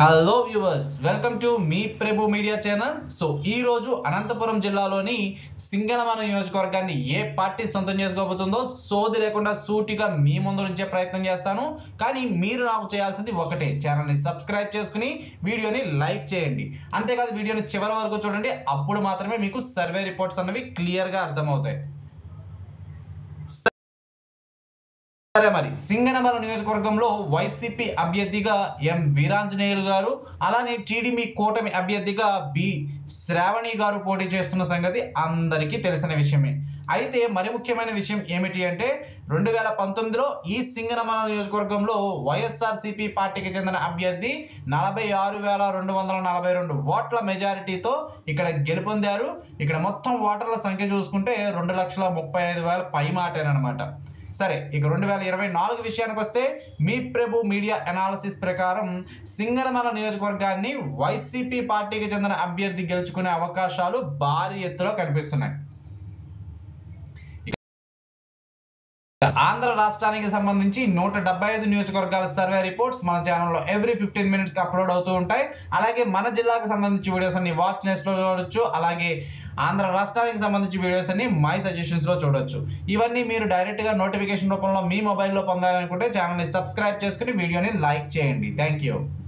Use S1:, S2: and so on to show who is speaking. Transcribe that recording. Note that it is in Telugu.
S1: హలో వ్యూవర్స్ వెల్కమ్ టు మీ ప్రభు మీడియా ఛానల్ సో ఈ రోజు అనంతపురం జిల్లాలోని సింగనమల నియోజకవర్గాన్ని ఏ పార్టీ సొంతం చేసుకోబోతుందో సోది లేకుండా సూటిగా మీ ముందు నుంచే ప్రయత్నం చేస్తాను కానీ మీరు నాకు చేయాల్సింది ఒకటే ఛానల్ని సబ్స్క్రైబ్ చేసుకుని వీడియోని లైక్ చేయండి అంతేకాదు వీడియోని చివరి వరకు చూడండి అప్పుడు మాత్రమే మీకు సర్వే రిపోర్ట్స్ అన్నవి క్లియర్గా అర్థమవుతాయి సరే మరి సింగనమల నియోజకవర్గంలో వైసీపీ అభ్యర్థిగా ఎం వీరాంజనేయులు గారు అలానే టీడీపీ కూటమి అభ్యర్థిగా బి శ్రావణి గారు పోటీ చేస్తున్న సంగతి అందరికీ తెలిసిన విషయమే అయితే మరి ముఖ్యమైన విషయం ఏమిటి అంటే రెండు వేల పంతొమ్మిదిలో ఈ సింగనమల నియోజకవర్గంలో వైఎస్ఆర్సీపీ పార్టీకి చెందిన అభ్యర్థి నలభై ఆరు వేల రెండు వందల నలభై రెండు ఓట్ల మెజారిటీతో ఇక్కడ గెలుపొందారు ఇక్కడ మొత్తం ఓటర్ల సంఖ్య చూసుకుంటే రెండు లక్షల ముప్పై ఐదు వేల పై మాటేనమాట సరే ఇక రెండు వేల ఇరవై నాలుగు విషయానికి వస్తే మీ ప్రభు మీడియా అనాలిసిస్ ప్రకారం సింగనమల నియోజకవర్గాన్ని వైసీపీ పార్టీకి చెందిన అభ్యర్థి గెలుచుకునే అవకాశాలు భారీ ఎత్తులో కనిపిస్తున్నాయి ఆంధ్ర రాష్ట్రానికి సంబంధించి నూట డెబ్బై ఐదు నియోజకవర్గాల సర్వే రిపోర్ట్స్ మన ఛానల్లో ఎవ్రీ ఫిఫ్టీన్ మినిట్స్కి అప్లోడ్ అవుతూ ఉంటాయి అలాగే మన జిల్లాకు సంబంధించి వీడియోస్ అన్ని వాచ్ నెస్ట్లో చూడొచ్చు అలాగే ఆంధ్ర రాష్ట్రానికి సంబంధించి వీడియోస్ అన్ని మై సజెషన్స్లో చూడొచ్చు ఇవన్నీ మీరు డైరెక్ట్గా నోటిఫికేషన్ రూపంలో మీ మొబైల్లో పొందాలనుకుంటే ఛానల్ని సబ్స్క్రైబ్ చేసుకుని వీడియోని లైక్ చేయండి థ్యాంక్ యూ